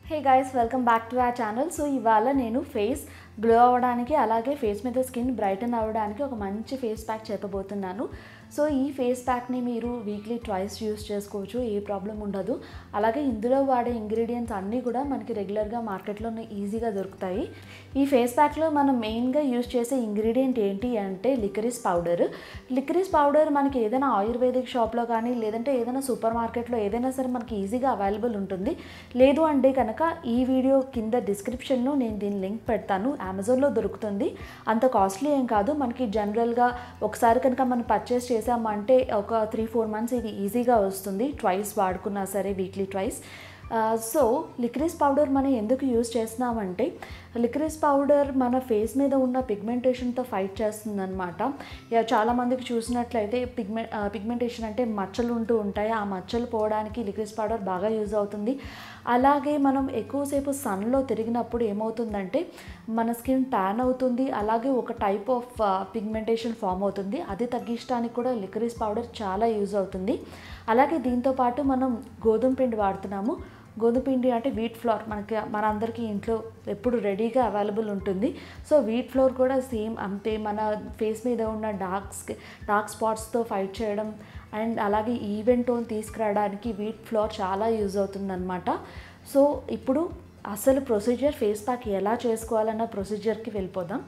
hey guys welcome back to ఆ channel so ఇవాళ నేను ఫేస్ గ్లో అవ్వడానికి అలాగే ఫేస్ మీద స్కిన్ బ్రైటన్ అవ్వడానికి ఒక మంచి ఫేస్ ప్యాక్ చెప్పబోతున్నాను సో ఈ ఫేస్ ప్యాక్ని మీరు వీక్లీ ట్వైస్ యూస్ చేసుకోవచ్చు ఏ ప్రాబ్లం ఉండదు అలాగే ఇందులో వాడే ఇంగ్రీడియంట్స్ అన్నీ కూడా మనకి రెగ్యులర్గా మార్కెట్లో ఈజీగా దొరుకుతాయి ఈ ఫేస్ ప్యాక్లో మనం మెయిన్గా యూస్ చేసే ఇంగ్రీడియంట్ ఏంటి అంటే లికరిస్ పౌడర్ లికరిస్ పౌడర్ మనకి ఏదైనా ఆయుర్వేదిక్ షాప్లో కానీ లేదంటే ఏదైనా సూపర్ మార్కెట్లో ఏదైనా సరే మనకి ఈజీగా అవైలబుల్ ఉంటుంది లేదు అంటే కనుక ఈ వీడియో కింద డిస్క్రిప్షన్లో నేను దీని లింక్ పెడతాను అమెజాన్లో దొరుకుతుంది అంత కాస్ట్లీ ఏం కాదు మనకి జనరల్గా ఒకసారి కనుక మనం పర్చేస్ చేసామంటే ఒక త్రీ ఫోర్ మంత్స్ ఇది ఈజీగా వస్తుంది ట్వైస్ వాడుకున్నా సరే weekly twice so licorice powder మనం ఎందుకు యూజ్ చేస్తున్నామంటే లిక్రిస్ పౌడర్ మన ఫేస్ మీద ఉన్న పిగ్మెంటేషన్తో ఫైట్ చేస్తుందన్నమాట యా, చాలామందికి చూసినట్లయితే పిగ్మె పిగ్మెంటేషన్ అంటే మచ్చలు ఉంటూ ఉంటాయి ఆ మచ్చలు పోవడానికి లిక్రిస్ పౌడర్ బాగా యూజ్ అవుతుంది అలాగే మనం ఎక్కువసేపు సన్లో తిరిగినప్పుడు ఏమవుతుందంటే మన స్కిన్ ట్యాన్ అవుతుంది అలాగే ఒక టైప్ ఆఫ్ పిగ్మెంటేషన్ ఫామ్ అవుతుంది అది తగ్గించడానికి కూడా లిక్రిస్ పౌడర్ చాలా యూజ్ అవుతుంది అలాగే దీంతో పాటు మనం గోధుమ పిండి వాడుతున్నాము గోధుమ పిండి అంటే వీట్ ఫ్లోర్ మనకి మనందరికీ ఇంట్లో ఎప్పుడు రెడీగా అవైలబుల్ ఉంటుంది సో వీట్ ఫ్లోర్ కూడా సేమ్ అంతే మన ఫేస్ మీద ఉన్న డార్క్స్ డార్క్ స్పాట్స్తో ఫైట్ చేయడం అండ్ అలాగే ఈవెంట్ టోన్ తీసుకురావడానికి వీట్ ఫ్లోర్ చాలా యూజ్ అవుతుందన్నమాట సో ఇప్పుడు అసలు ప్రొసీజర్ ఫేస్ ప్యాక్ ఎలా చేసుకోవాలన్న ప్రొసీజర్కి వెళ్ళిపోదాం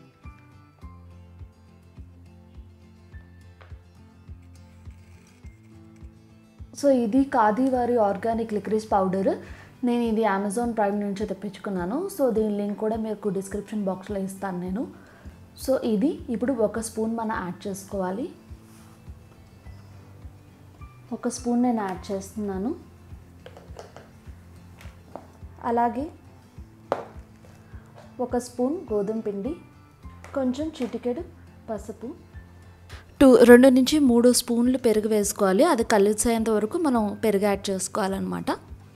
సో ఇది ఖాదీ వారి ఆర్గానిక్ లిక్రిస్ పౌడర్ నేను ఇది అమెజాన్ ప్రైమ్ నుంచి తెప్పించుకున్నాను సో దీని లింక్ కూడా మీకు డిస్క్రిప్షన్ బాక్స్లో ఇస్తాను నేను సో ఇది ఇప్పుడు ఒక స్పూన్ మనం యాడ్ చేసుకోవాలి ఒక స్పూన్ నేను యాడ్ చేస్తున్నాను అలాగే ఒక స్పూన్ గోధుమ పిండి కొంచెం చిటికెడు పసుపు టూ రెండు నుంచి మూడు స్పూన్లు పెరుగు వేసుకోవాలి అది కలిసేంత వరకు మనం పెరుగు యాడ్ చేసుకోవాలన్నమాట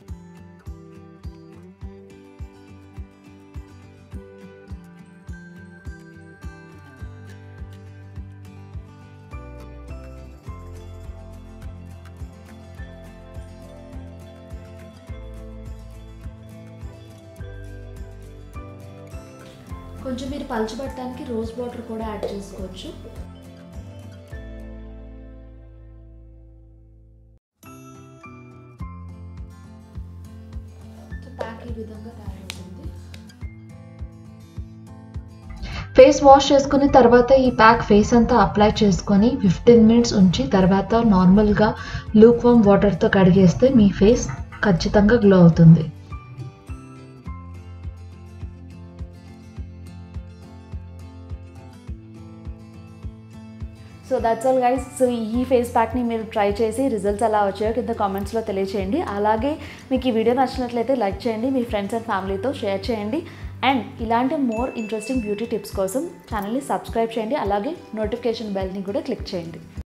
కొంచెం మీరు పలచబట్టడానికి రోజ్ వాటర్ కూడా యాడ్ చేసుకోవచ్చు ప్యాక్ ఈ విధంగా తయారవుతుంది ఫేస్ వాష్ చేసుకుని తర్వాత ఈ ప్యాక్ ఫేస్ అంతా అప్లై చేసుకొని ఫిఫ్టీన్ మినిట్స్ ఉంచి తర్వాత నార్మల్గా లూక్ వామ్ వాటర్తో కడిగేస్తే మీ ఫేస్ ఖచ్చితంగా గ్లో అవుతుంది so that's all guys so ఈ ఫేస్ ప్యాక్ని మీరు ట్రై చేసి రిజల్ట్స్ ఎలా వచ్చాయో కింద కామెంట్స్లో తెలియచేయండి అలాగే మీకు ఈ వీడియో నచ్చినట్లయితే లైక్ చేయండి మీ ఫ్రెండ్స్ అండ్ ఫ్యామిలీతో షేర్ చేయండి అండ్ ఇలాంటి మోర్ ఇంట్రెస్టింగ్ బ్యూటీ టిప్స్ కోసం ఛానల్ని సబ్స్క్రైబ్ చేయండి అలాగే నోటిఫికేషన్ బెల్ని కూడా క్లిక్ చేయండి